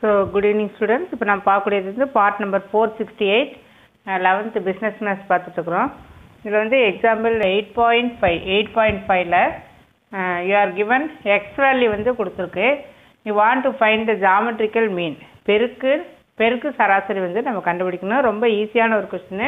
so good evening students இப்போ நம்ம பார்க்கக்கூடியது வந்து part number four sixty eight eleventh business maths பார்த்துட்ருக்குறோம் இதில் வந்து example eight point five eight point ஃபைவ்ல you are given x value வந்து கொடுத்துருக்கு you want to find the geometrical mean பெருக்கு பெருக்கு சராசரி வந்து நம்ம கண்டுபிடிக்கணும் ரொம்ப ஈஸியான ஒரு கொஸ்டின்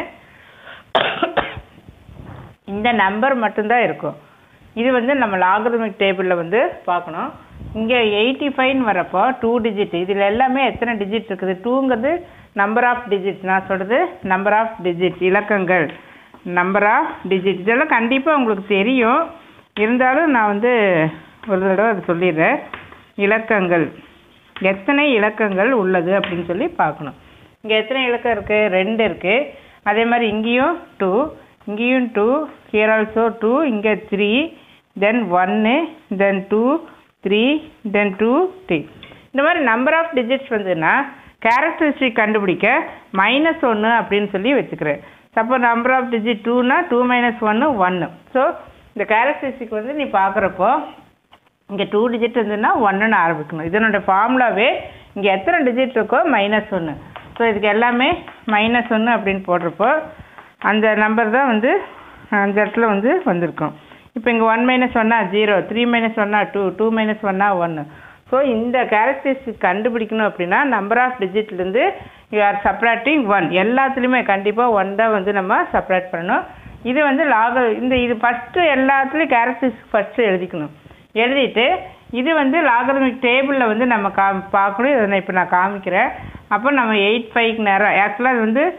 இந்த நம்பர் மட்டும்தான் இருக்கும் இது வந்து நம்ம லாகரிதமிக் டேபிளில் வந்து பார்க்கணும் இங்கே எயிட்டி ஃபைவ்னு வரப்போ டூ டிஜிட் இதில் எல்லாமே எத்தனை டிஜிட் இருக்குது டூங்கிறது நம்பர் ஆஃப் டிஜிட் நான் சொல்கிறது நம்பர் ஆஃப் டிஜிட் இலக்கங்கள் நம்பர் ஆஃப் டிஜிட் இதெல்லாம் கண்டிப்பாக உங்களுக்கு தெரியும் இருந்தாலும் நான் வந்து ஒரு தடவை அது சொல்லிடுறேன் இலக்கங்கள் எத்தனை இலக்கங்கள் உள்ளது அப்படின்னு சொல்லி பார்க்கணும் இங்கே எத்தனை இலக்கம் இருக்குது ரெண்டு இருக்குது அதே மாதிரி இங்கேயும் டூ இங்கேயும் டூ ஹியர் ஆல்சோ டூ இங்கே த்ரீ தென் ஒன்று then two three then two three இந்த மாதிரி நம்பர் ஆஃப் டிஜிட்ஸ் வந்துன்னா கேரக்டரிஸ்டிக் கண்டுபிடிக்க மைனஸ் ஒன்று அப்படின்னு சொல்லி வச்சுக்கிறேன் சப்போ நம்பர் ஆஃப் டிஜிட் டூனா டூ மைனஸ் ஒன்று ஒன்று ஸோ இந்த கேரக்டரிஸ்டிக் வந்து நீ பார்க்குறப்போ இங்கே டூ டிஜிட் இருந்ததுன்னா ஒன்றுன்னு ஆரம்பிக்கணும் இதனோட ஃபார்முலாவே இங்கே எத்தனை டிஜிட் இருக்கோ மைனஸ் ஒன்று ஸோ இதுக்கு எல்லாமே மைனஸ் ஒன்று அப்படின்னு போடுறப்போ அந்த நம்பர் தான் வந்து அந்த இடத்துல வந்து வந்திருக்கும் இப்போ இங்கே ஒன் மைனஸ் ஒன்னா ஜீரோ த்ரீ மைனஸ் ஒன்னா டூ டூ மைனஸ் ஒன்னா ஒன்று ஸோ இந்த கேரக்டரிஸ்டிக் கண்டுபிடிக்கணும் அப்படின்னா நம்பர் ஆஃப் டிஜிட்லேருந்து யூ ஆர் சப்ராக்டிங் ஒன் எல்லாத்துலேயுமே கண்டிப்பாக ஒன் தான் வந்து நம்ம சப்ராக்ட் பண்ணணும் இது வந்து லாக இந்த இது ஃபஸ்ட்டு எல்லாத்துலேயும் கேரக்டரிஸ்டிக் ஃபஸ்ட்டு எழுதிக்கணும் எழுதிட்டு இது வந்து லாகரமிக் டேபிளில் வந்து நம்ம கா பார்க்கணும் இதை நான் இப்போ நான் காமிக்கிறேன் அப்போ நம்ம எயிட் ஃபைவ்க்கு நேரம் ஆக்சுவலாக இது வந்து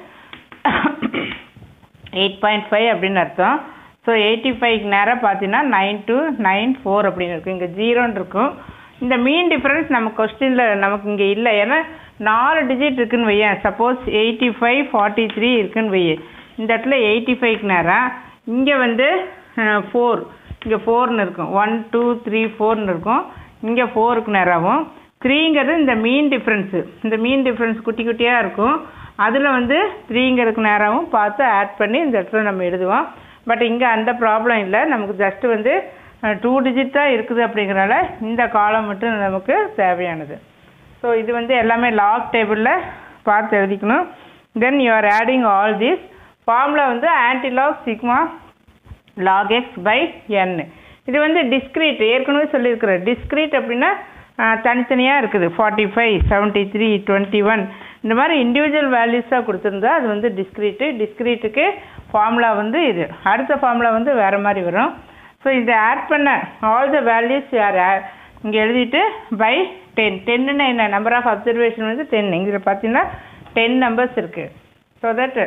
எயிட் பாயிண்ட் ஃபைவ் அப்படின்னு அர்த்தம் ஸோ எயிட்டி ஃபைவ்க்கு நேரம் பார்த்தீங்கன்னா நைன் டூ நைன் ஃபோர் அப்படின்னு இருக்கும் இங்கே ஜீரோன்னு இருக்கும் இந்த மீன் டிஃப்ரென்ஸ் நம்ம கொஸ்டினில் நமக்கு இங்கே இல்லை ஏன்னா நாலு டிஜிட் இருக்குன்னு வையேன் suppose eighty five forty three இருக்குன்னு வையே இந்த இடத்துல எயிட்டி ஃபைவ்க்கு நேரம் இங்கே வந்து ஃபோர் இங்கே ஃபோர்னு இருக்கும் ஒன் டூ த்ரீ ஃபோர்னு இருக்கும் இங்கே ஃபோருக்கு நேரமும் த்ரீங்கிறது இந்த மீன் டிஃப்ரென்ஸு இந்த மீன் டிஃப்ரென்ஸ் குட்டி குட்டியாக இருக்கும் அதில் வந்து த்ரீங்கிறதுக்கு நேரமும் பார்த்து ஆட் பண்ணி இந்த இடத்துல நம்ம எழுதுவோம் பட் இங்கே அந்த ப்ராப்ளம் இல்லை நமக்கு ஜஸ்ட்டு வந்து டூ டிஜிட் தான் இருக்குது அப்படிங்கிறனால இந்த காலம் மட்டும் நமக்கு தேவையானது ஸோ இது வந்து எல்லாமே லாக் டேபிளில் பார்த்து எழுதிக்கணும் then you are adding all this formula வந்து anti-lock sigma log x by என் இது வந்து டிஸ்க்ரீட் ஏற்கனவே சொல்லியிருக்கிறேன் டிஸ்க்ரீட் அப்படின்னா தனித்தனியாக இருக்குது forty five seventy three twenty one இந்த மாதிரி இண்டிவிஜுவல் வேல்யூஸாக கொடுத்துருந்தா அது வந்து டிஸ்க்ரீட்டு டிஸ்க்ரீட்டுக்கு ஃபார்முலா வந்து இது அடுத்த ஃபார்முலா வந்து வேறு மாதிரி வரும் ஸோ இதை ஆட் பண்ண ஆல் த வேல்யூஸ் யார் இங்கே எழுதிட்டு பை டென் டென்னுன்னா என்ன நம்பர் ஆஃப் அப்சர்வேஷன் வந்து டென் இதில் பார்த்தீங்கன்னா டென் நம்பர்ஸ் இருக்குது ஸோ தட்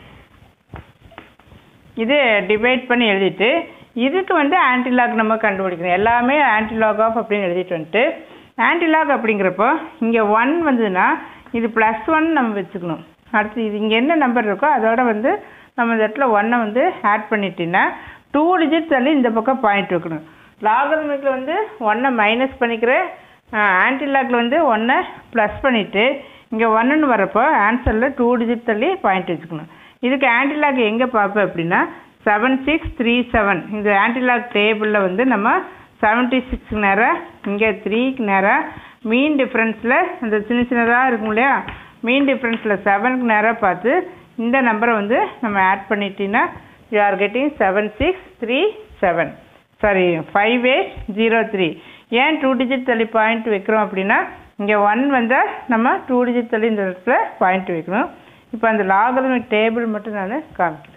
இது டிவைட் பண்ணி எழுதிட்டு இதுக்கு வந்து ஆன்டிலாக் நம்ம கண்டுபிடிக்கணும் எல்லாமே ஆன்டிலாக் ஆஃப் அப்படின்னு எழுதிட்டு வந்துட்டு ஆன்டிலாக் அப்படிங்கிறப்போ இங்கே ஒன் வந்ததுன்னா இது ப்ளஸ் ஒன் நம்ம வச்சுக்கணும் அடுத்து இது இங்கே என்ன நம்பர் இருக்கோ அதோட வந்து நம்ம இந்த இடத்துல ஒன்னை வந்து ஆட் பண்ணிட்டீங்கன்னா டூ டிஜிட் தள்ளி இந்த பக்கம் பாயிண்ட் வைக்கணும் லாகரமிக்கில் வந்து ஒன்னை மைனஸ் பண்ணிக்கிற ஆன்டிலாக்கில் வந்து ஒன்றை ப்ளஸ் பண்ணிவிட்டு இங்கே ஒன்றுன்னு வரப்போ ஆன்சரில் டூ டிஜிட் தள்ளி பாயிண்ட் வச்சுக்கணும் இதுக்கு ஆன்டிலாக் எங்கே பார்ப்போம் அப்படின்னா செவன் சிக்ஸ் த்ரீ செவன் இந்த ஆன்டிலாக் டேபிளில் வந்து நம்ம செவன்ட்டி சிக்ஸ் நேரம் இங்கே த்ரீக்கு நேரம் மீன் டிஃப்ரென்ஸில் இந்த சின்ன சின்னதாக இருக்கும் இல்லையா மீன் டிஃப்ரென்ஸில் செவனுக்கு நேரம் பார்த்து இந்த நம்பரை வந்து நம்ம ஆட் பண்ணிட்டீங்கன்னா you are getting seven six three seven sorry five eight zero three ஏன் டூ டிஜிட் தள்ளி பாயிண்ட் வைக்கிறோம் அப்படின்னா இங்கே ஒன் வந்தால் நம்ம டூ டிஜிட் தள்ளி இந்த இடத்துல பாயிண்ட் வைக்கணும் இப்போ அந்த லாகரமிக் டேபிள் மட்டும் நான் காமிக்கிறேன்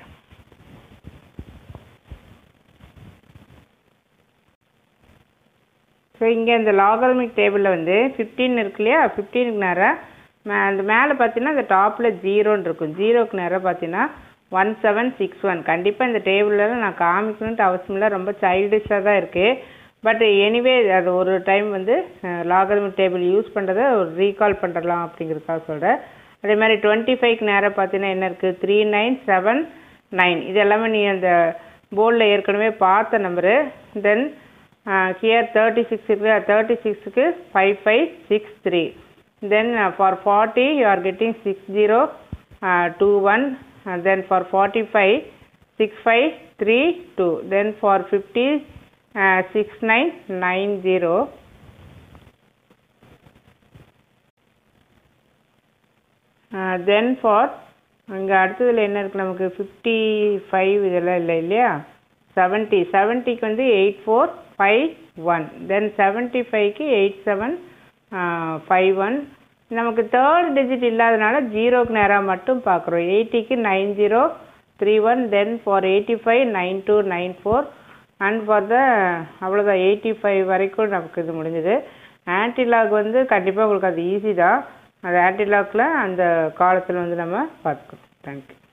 ஸோ இங்கே இந்த லாகரமிக் டேபிளில் வந்து ஃபிஃப்டீன் இருக்கு இல்லையா ஃபிஃப்டீனுக்கு நேரம் மே அந்த மேலே பார்த்தீங்கன்னா இந்த டாப்பில் ஜீரோன்னு இருக்கும் ஜீரோக்கு நேரம் பார்த்தீங்கன்னா ஒன் செவன் சிக்ஸ் ஒன் கண்டிப்பாக இந்த டேபிளில் நான் காமிக்கணுன்ட்டு அவசியம் இல்லை ரொம்ப சைல்டிஷாக தான் இருக்குது பட் எனிவே அது ஒரு டைம் வந்து லாகரமிக் டேபிள் யூஸ் பண்ணுறதை ஒரு ரீகால் பண்ணுறலாம் அப்படிங்கிறதுக்காக சொல்கிறேன் அதே மாதிரி டுவெண்ட்டி ஃபைவ்க்கு நேரம் பார்த்தீங்கன்னா என்ன இருக்குது த்ரீ நைன் செவன் நைன் இது எல்லாமே நீ அந்த போர்டில் ஏற்கனவே பார்த்த number then here thirty six இருக்குது தேர்ட்டி சிக்ஸுக்கு five five six three then for forty you are getting six zero two one then for forty five six five three two then for fifty six nine nine zero then for அங்கே அடுத்ததில் என்ன இருக்குது நமக்கு fifty five இதெல்லாம் இல்லை இல்லையா seventy செவன்ட்டிக்கு வந்து eight four five one then seventy ஃபைவ்க்கு எயிட் செவன் ஃபைவ் ஒன் நமக்கு தேர்ட் டிஜிட் இல்லாதனால ஜீரோக்கு நேராக மட்டும் பார்க்குறோம் எயிட்டிக்கு nine zero three one then for eighty five nine two nine four and for the அவ்வளோதான் எயிட்டி ஃபைவ் வரைக்கும் நமக்கு இது முடிஞ்சது ஆன்டிலாக் வந்து கண்டிப்பாக உங்களுக்கு அது ஈஸி தான் அது ஆன்டிலாக்கில் அந்த காலத்தில் வந்து நம்ம பார்த்துக்கணும் தேங்க்யூ